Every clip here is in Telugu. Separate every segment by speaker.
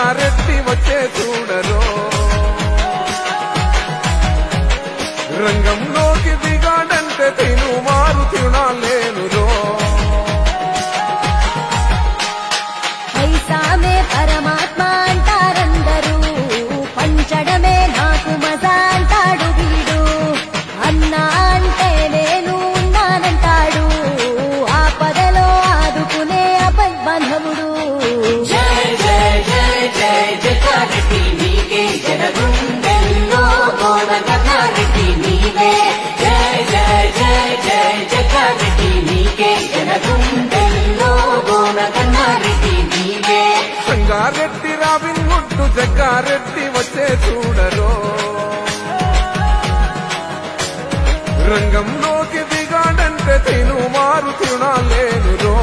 Speaker 1: జగ్గారెడ్డి వచ్చే చూడరో రంగంలోకి దిగాడంటే తిను మారు తినాలేనురో
Speaker 2: పైసామే పరమాత్మ అంటారందరూ పంచడమే నాకు మజా అంటాడు వీడు అన్నా అంటే నేను ఉన్నానంటాడు ఆ పదలో ఆదుకునే అపద్బంధముడు
Speaker 3: జయ జయ జయ జయ జగారెడ్డి నీకే జనగుండెల్లో గోనగన్నారెడ్డి నీవే జయ జయ జయ జయ జగారెడ్డి నీకే జనగుండెల్లో గోనగన్నారెడ్డి నీవే
Speaker 1: సంగారెడ్డి రావిన్ ముట్టు జగ్గారెడ్డి వచ్చే చూడరో రంగంలోకి దిగాడంటే తిను మారు తినాలేనురో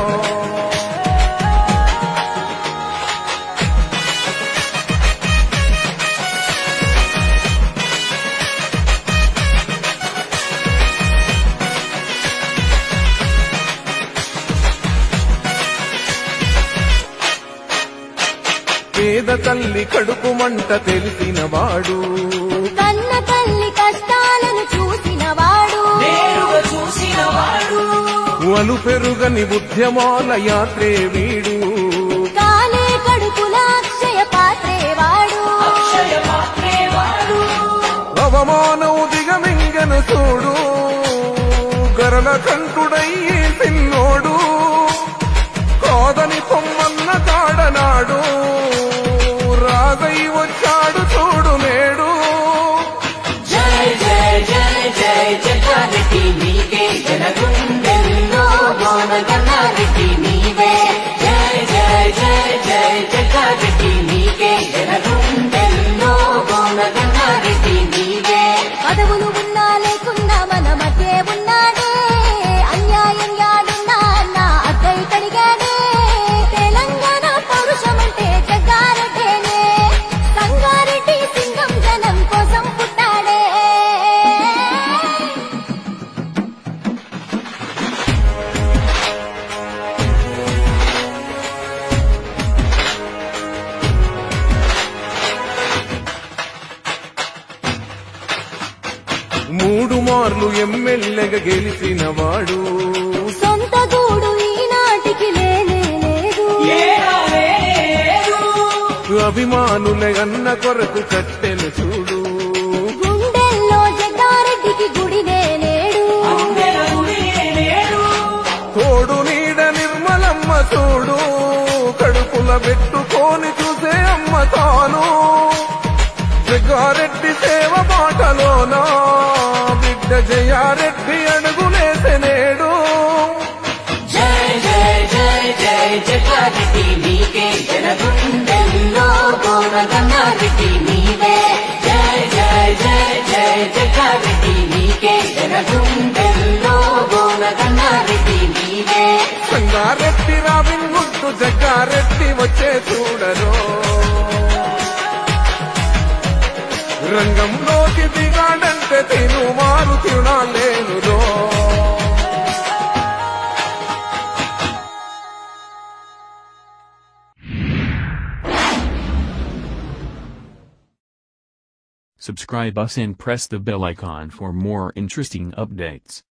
Speaker 1: పేద తల్లి కడుపు మంట తెలిసిన వాడు
Speaker 2: కన్న తల్లి కష్టాలను చూసిన వాడు
Speaker 3: నేరుగా చూసిన వాడు
Speaker 1: వలు పెరుగని ఉద్యమాల యాత్రే వీడు
Speaker 2: కాలే కడుపుల అక్షయ పాత్రే వాడు
Speaker 3: అక్షయ పాత్రే వాడు
Speaker 1: అవమానం దిగమింగను చూడు గరల కంటుడయ్యి సిన్నోడు కాదని పొమ్మన్న కాడనాడు రాగై వచ్చాడు చూడు నేడు
Speaker 3: జయ జయ జయ జయ జగారెడ్డి నీకే జనగుండెల్లో గోనగన్నారెడ్డి నీవే జయ జయ జయ జయ జగారెడ్డి నీకే జనగుండెల్లో గోనగన్నారెడ్డి నీవే
Speaker 2: పదవులు ఉన్నా లేకున్నా మన మధ్య ఉన్నాడే అన్యాయం యాడున్నా అన్న అద్దై కడిగాడే తెలంగాణ పౌరుషమంటే జగ్గారెడ్డేనే సంగారెడ్డి సింగం జనం కోసం పుట్టాడే
Speaker 1: మూడు మార్లు ఎమ్మెల్యేగా గెలిచిన వాడు
Speaker 2: సొంత గూడు ఈనాటికి లేనే లేదు
Speaker 1: అభిమానుల అన్న కొరకు కట్టెను చూడు
Speaker 2: గుండెల్లో జగ్గారెడ్డికి గుడినే లేడు
Speaker 1: తోడు నీడ నిర్మలమ్మ చూడు కడుపుల పెట్టుకొని చూసే అమ్మ తాను జగ్గారెడ్డి సేవ బాటలోనా బిడ్డ జయారెడ్డి అడుగులేసే నేడు
Speaker 3: జయ జయ జయ జయ జగారెడ్డి నీకే జనగుండెల్లో గోనగన్నారెడ్డి నీవే జయ జయ జయ జయ జగారెడ్డి నీకే జనగుండెల్లో గోనగన్నారెడ్డి నీవే
Speaker 1: సంగారెడ్డి రావిన్ గుట్టు జగ్గారెడ్డి వచ్చే చూడరో రంగంలోకి దిగాడంటే తిను మారు తినాలేనురో
Speaker 4: Subscribe us and press the bell icon for more interesting updates.